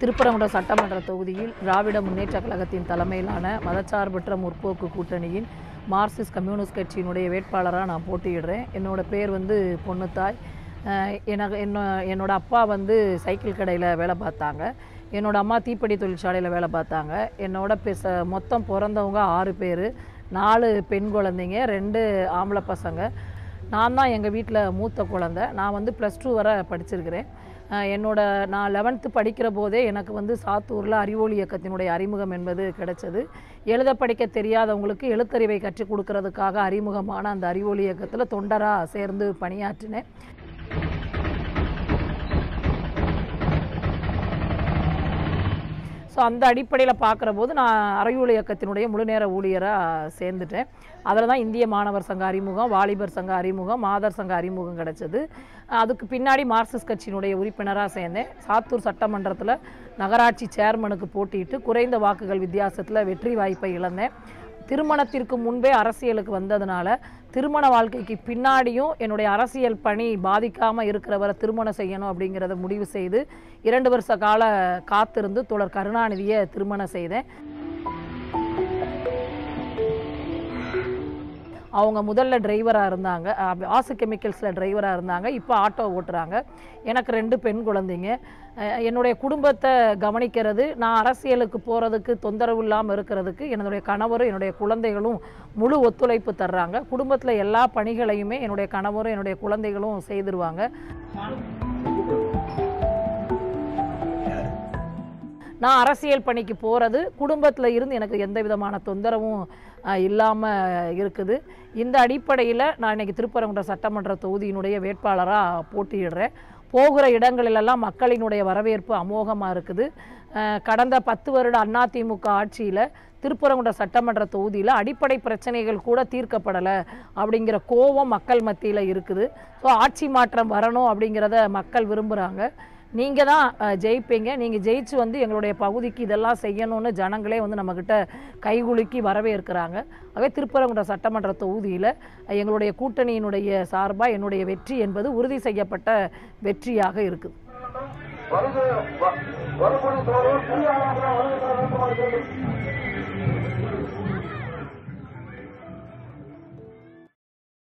திருப்பரங்குன்றம் சட்டமன்ற தொகுதியில் திராவிட முன்னேற்ற கழகத்தின் தலைமையிலான மதச்சார்பற்ற முற்போக்கு கூட்டணியின் மார்க்சிஸ்ட் கம்யூனிஸ்ட் கட்சியினுடைய வேட்பாளராக நான் போட்டியிடுறேன் என்னோட பேர் வந்து பொண்ணுத்தாய் அஹ் எனக்கு என்ன என்னோட அப்பா வந்து சைக்கிள் கடையில் வேலை பார்த்தாங்க என்னோட அம்மா தீப்பெட்டி தொழிற்சாலையில் வேலை பார்த்தாங்க என்னோட பெச மொத்தம் பிறந்தவங்க ஆறு பேர் நாலு பெண் குழந்தைங்க ரெண்டு ஆம்பளை பசங்க நான் தான் எங்கள் வீட்டில் மூத்த குழந்தை நான் வந்து ப்ளஸ் டூ வரை படிச்சிருக்கிறேன் அஹ் என்னோட நான் லெவன்த்து படிக்கிற போதே எனக்கு வந்து சாத்தூரில் அறிவொளி இயக்கத்தினுடைய அறிமுகம் என்பது கிடைச்சது எழுத படிக்க தெரியாதவங்களுக்கு எழுத்தறிவை கற்றுக் கொடுக்கறதுக்காக அறிமுகமான அந்த அறிவொளி இயக்கத்தில் தொண்டராக சேர்ந்து பணியாற்றினேன் ஸோ அந்த அடிப்படையில் பார்க்குற போது நான் அறையூழி இயக்கத்தினுடைய முழுநேர ஊழியராக சேர்ந்துட்டேன் அதில் தான் இந்திய மாணவர் சங்க அறிமுகம் வாலிபர் சங்க அறிமுகம் மாதர் சங்க அறிமுகம் கிடைச்சது அதுக்கு பின்னாடி மார்க்சிஸ்ட் கட்சியினுடைய உறுப்பினராக சேர்ந்தேன் சாத்தூர் சட்டமன்றத்தில் நகராட்சி சேர்மனுக்கு போட்டியிட்டு குறைந்த வாக்குகள் வித்தியாசத்தில் வெற்றி வாய்ப்பை இழந்தேன் திருமணத்திற்கு முன்பே அரசியலுக்கு வந்ததுனால திருமண வாழ்க்கைக்கு பின்னாடியும் என்னுடைய அரசியல் பணி பாதிக்காமல் இருக்கிறவரை திருமணம் செய்யணும் அப்படிங்கிறத முடிவு செய்து இரண்டு வருஷ கால காத்திருந்து தோழர் கருணாநிதியை திருமணம் செய்தேன் அவங்க முதல்ல டிரைவராக இருந்தாங்க அஹ் ஆசு கெமிக்கல்ஸில் டிரைவராக இருந்தாங்க இப்போ ஆட்டோ ஓட்டுறாங்க எனக்கு ரெண்டு பெண் குழந்தைங்க அஹ் என்னுடைய குடும்பத்தை கவனிக்கிறது நான் அரசியலுக்கு போகிறதுக்கு தொந்தரவு இல்லாமல் இருக்கிறதுக்கு என்னுடைய கணவரும் என்னுடைய குழந்தைகளும் முழு ஒத்துழைப்பு தர்றாங்க குடும்பத்தில் எல்லா பணிகளையுமே என்னுடைய கணவரும் என்னுடைய குழந்தைகளும் செய்திருவாங்க நான் அரசியல் பணிக்கு போகிறது குடும்பத்தில் இருந்து எனக்கு எந்த விதமான தொந்தரவும் இல்லாமல் இருக்குது இந்த அடிப்படையில் நான் இன்னைக்கு திருப்பரங்குன்றம் சட்டமன்ற தொகுதியினுடைய வேட்பாளராக போட்டியிடுறேன் போகிற இடங்களிலெல்லாம் மக்களினுடைய வரவேற்பு அமோகமாக இருக்குது அஹ் கடந்த பத்து வருட அதிமுக ஆட்சியில் திருப்பரங்குன்றம் சட்டமன்ற தொகுதியில் அடிப்படை பிரச்சனைகள் கூட தீர்க்கப்படலை அப்படிங்கிற கோபம் மக்கள் மத்தியில் இருக்குது ஸோ ஆட்சி மாற்றம் வரணும் அப்படிங்கிறத மக்கள் விரும்புகிறாங்க நீங்கள் தான் அஹ், ஜெயிப்பீங்க நீங்கள் ஜெயிச்சு வந்து எங்களுடைய பகுதிக்கு இதெல்லாம் செய்யணும்னு ஜனங்களே வந்து நம்மக்கிட்ட கைகுலுக்கி வரவேற்கிறாங்க ஆகவே திருப்பரங்குன்றம் சட்டமன்ற தொகுதியில் எங்களுடைய கூட்டணியினுடைய சார்பாக என்னுடைய வெற்றி என்பது உறுதி செய்யப்பட்ட வெற்றியாக இருக்குது வருது வரக்கூடிய தோழர் புதிய ஆளாக வருகிற வேண்டுமாறு கேட்டு